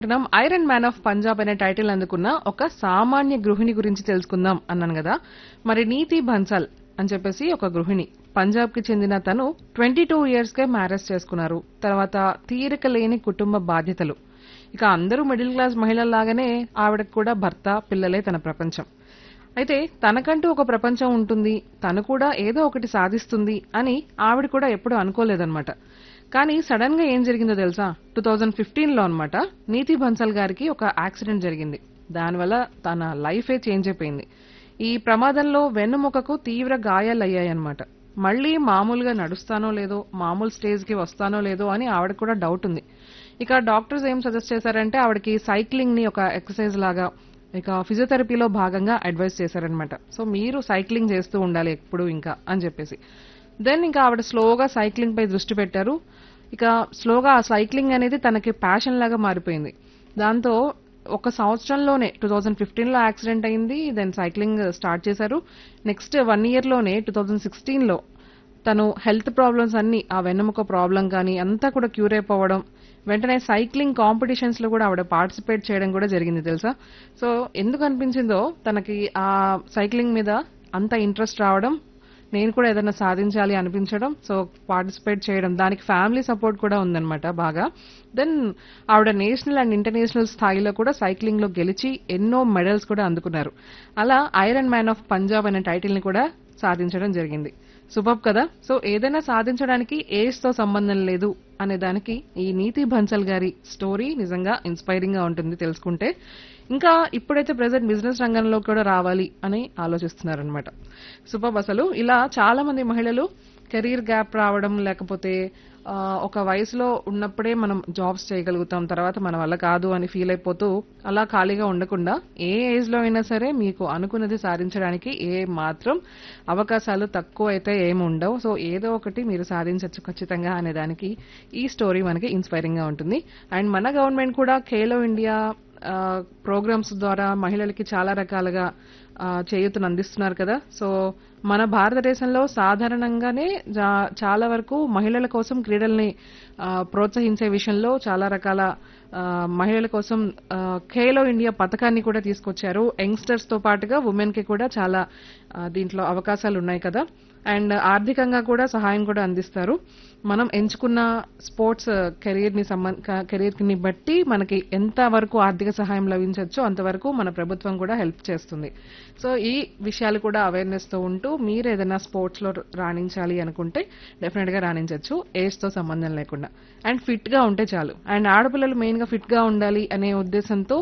మనం iron man of Punjab అనే title అందుకున్న ఒక సామాన్య గృహిణి గురించి తెలుసుకుందాం అన్నాను కదా మరి నీతి బన్సల్ అని చెప్పేసి ఒక గృహిణి పంజాబ్ కి చెందిన తను ట్వంటీ టూ ఇయర్స్ కే మ్యారేజ్ చేసుకున్నారు తర్వాత తీరిక లేని కుటుంబ బాధ్యతలు ఇక అందరూ మిడిల్ క్లాస్ మహిళల్లాగానే ఆవిడకు కూడా భర్త పిల్లలే తన ప్రపంచం అయితే తనకంటూ ఒక ప్రపంచం ఉంటుంది తను కూడా ఏదో ఒకటి సాధిస్తుంది అని ఆవిడ కూడా ఎప్పుడూ అనుకోలేదన్నమాట కానీ సడన్ గా ఏం జరిగిందో తెలుసా టూ థౌజండ్ ఫిఫ్టీన్ లో అనమాట నీతి బన్సల్ గారికి ఒక యాక్సిడెంట్ జరిగింది దానివల్ల తన లైఫే చేంజ్ అయిపోయింది ఈ ప్రమాదంలో వెన్నుముకకు తీవ్ర గాయాలయ్యాయన్నమాట మళ్ళీ మామూలుగా నడుస్తానో లేదో మామూలు స్టేజ్ కి వస్తానో లేదో అని ఆవిడ కూడా డౌట్ ఉంది ఇక డాక్టర్స్ ఏం సజెస్ట్ చేశారంటే ఆవిడకి సైక్లింగ్ ని ఒక ఎక్సర్సైజ్ లాగా ఇక ఫిజియోథెరపీలో భాగంగా అడ్వైస్ చేశారనమాట సో మీరు సైక్లింగ్ చేస్తూ ఉండాలి ఎప్పుడు ఇంకా అని చెప్పేసి దెన్ ఇంకా ఆవిడ స్లోగా సైక్లింగ్ పై దృష్టి పెట్టారు ఇక స్లోగా ఆ సైక్లింగ్ అనేది తనకి ప్యాషన్ లాగా మారిపోయింది దాంతో ఒక సంవత్సరంలోనే టూ థౌజండ్ ఫిఫ్టీన్ లో యాక్సిడెంట్ అయింది దెన్ సైక్లింగ్ స్టార్ట్ చేశారు నెక్స్ట్ వన్ ఇయర్ లోనే టూ థౌజండ్ సిక్స్టీన్ లో తను హెల్త్ ప్రాబ్లమ్స్ అన్ని ఆ వెన్నెముక ప్రాబ్లం కానీ అంతా కూడా క్యూర్ అయిపోవడం వెంటనే సైక్లింగ్ కాంపిటీషన్స్ లో కూడా ఆవిడ పార్టిసిపేట్ చేయడం కూడా జరిగింది తెలుసా సో ఎందుకు అనిపించిందో తనకి ఆ సైక్లింగ్ మీద అంత ఇంట్రెస్ట్ రావడం నేను కూడా ఏదైనా సాధించాలి అనిపించడం సో పార్టిసిపేట్ చేయడం దానికి ఫ్యామిలీ సపోర్ట్ కూడా ఉందన్నమాట బాగా దెన్ ఆవిడ నేషనల్ అండ్ ఇంటర్నేషనల్ స్థాయిలో కూడా సైక్లింగ్ లో గెలిచి ఎన్నో మెడల్స్ కూడా అందుకున్నారు అలా ఐరన్ మ్యాన్ ఆఫ్ పంజాబ్ అనే టైటిల్ ని కూడా సాధించడం జరిగింది సూపర్ కదా సో ఏదైనా సాధించడానికి ఏజ్ తో సంబంధం లేదు అనే దానికి ఈ నీతి బన్సల్ గారి స్టోరీ నిజంగా ఇన్స్పైరింగ్ గా ఉంటుంది తెలుసుకుంటే ఇంకా ఇప్పుడైతే ప్రెసెంట్ బిజినెస్ రంగంలో కూడా రావాలి అని ఆలోచిస్తున్నారనమాట సూపర్ అసలు ఇలా చాలా మంది మహిళలు కెరీర్ గ్యాప్ రావడం లేకపోతే ఆ, ఒక వయసులో ఉన్నప్పుడే మనం జాబ్స్ చేయగలుగుతాం తర్వాత మన వల్ల కాదు అని ఫీల్ అయిపోతూ అలా ఖాళీగా ఉండకుండా ఏ ఏజ్ లో అయినా సరే మీకు అనుకున్నది సాధించడానికి ఏ మాత్రం అవకాశాలు తక్కువ అయితే ఏమి ఉండవు సో ఏదో ఒకటి మీరు సాధించవచ్చు ఖచ్చితంగా అనే దానికి ఈ స్టోరీ మనకి ఇన్స్పైరింగ్ గా ఉంటుంది అండ్ మన గవర్నమెంట్ కూడా ఖేలో ఇండియా ప్రోగ్రామ్స్ ద్వారా మహిళలకి చాలా రకాలుగా ఆ, చేయూతను అందిస్తున్నారు కదా సో మన భారతదేశంలో సాధారణంగానే జా- చాలా వరకు మహిళల కోసం క్రీడల్ని ఆ, ప్రోత్సహించే విషయంలో చాలా రకాల ఆ, మహిళల కోసం ఆ, ఖేలో ఇండియా పథకాన్ని కూడా తీసుకొచ్చారు యంగ్స్టర్స్ తో పాటుగా ఉమెన్ కి కూడా చాలా ఆ, దీంట్లో అవకాశాలు ఉన్నాయి కదా అండ్ ఆర్థికంగా కూడా సహాయం కూడా అందిస్తారు మనం ఎంచుకున్న స్పోర్ట్స్ కెరీర్ ని సంబంధ కెరీర్ ని బట్టి మనకి ఎంత వరకు ఆర్థిక సహాయం లభించవచ్చో అంతవరకు మన ప్రభుత్వం కూడా హెల్ప్ చేస్తుంది సో ఈ విషయాలు కూడా అవేర్నెస్ తో ఉంటూ మీరు ఏదైనా స్పోర్ట్స్ లో రాణించాలి అనుకుంటే డెఫినెట్ గా రాణించవచ్చు ఏజ్ తో సంబంధం లేకుండా అండ్ ఫిట్ గా ఉంటే చాలు అండ్ ఆడపిల్లలు మెయిన్ గా ఫిట్ గా ఉండాలి అనే ఉద్దేశంతో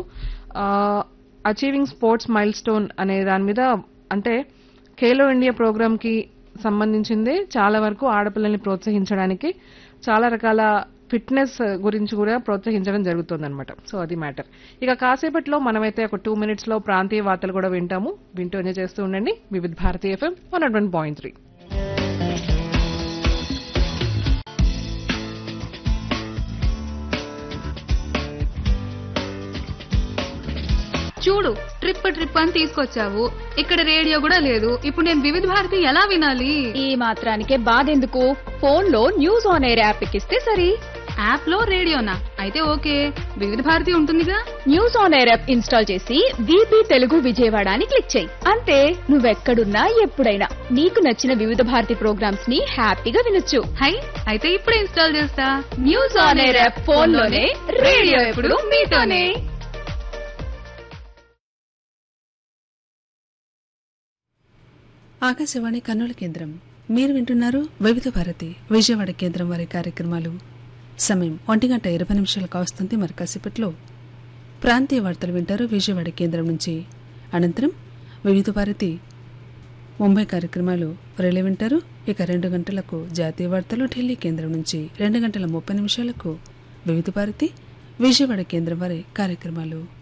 అచీవింగ్ స్పోర్ట్స్ మైల్ స్టోన్ అనే దాని మీద అంటే ఖేలో ఇండియా ప్రోగ్రామ్ కి సంబంధించిందే చాలా వరకు ఆడపిల్లల్ని ప్రోత్సహించడానికి చాలా రకాల ఫిట్నెస్ గురించి కూడా ప్రోత్సహించడం జరుగుతుందన్నమాట సో అది మ్యాటర్ ఇక కాసేపట్లో మనమైతే ఒక టూ మినిట్స్ లో ప్రాంతీయ వార్తలు కూడా వింటాము వింటూ ఎంజాయ్ చేస్తూ ఉండండి Vividh Bharati FM one one point three చూడు ట్రిప్ ట్రిప్ అని తీసుకొచ్చావు ఇక్కడ రేడియో కూడా లేదు ఇప్పుడు నేను వివిధ భారతి ఎలా వినాలి ఈ మాత్రానికే బాధెందుకు ఫోన్ లో న్యూస్ ఆన్ ఎయిర్ యాప్ ఎక్కిస్తే సరి యాప్ లో రేడియోనా అయితే ఓకే వివిధ భారతి ఉంటుందిగా news on air app install చేసి వీపీ తెలుగు విజయవాడ అని క్లిక్ చేయి అంతే నువ్వెక్కడున్నా ఎప్పుడైనా నీకు నచ్చిన వివిధ భారతి ప్రోగ్రామ్స్ ని హ్యాపీగా వినొచ్చు హై అయితే ఇప్పుడే ఇన్స్టాల్ చేస్తా news on air app phone లోనే రేడియో ఎప్పుడు మీతోనే ఆకాశవాణి కర్నూలు కేంద్రం మీరు వింటున్నారు వివిధ భారతి విజయవాడ కేంద్రం వారి కార్యక్రమాలు సమయం ఒంటి గంట ఇరవై నిమిషాలు కావస్తుంది మరి కాసేపట్లో ప్రాంతీయ వార్తలు వింటారు విజయవాడ కేంద్రం నుంచి అనంతరం వివిధ భారతి ముంబై కార్యక్రమాలు రిలే వింటారు ఇక రెండు గంటలకు జాతీయ వార్తలు ఢిల్లీ కేంద్రం నుంచి రెండు గంటల ముప్పై నిమిషాలకు వివిధ భారతి విజయవాడ కేంద్రం వారి కార్యక్రమాలు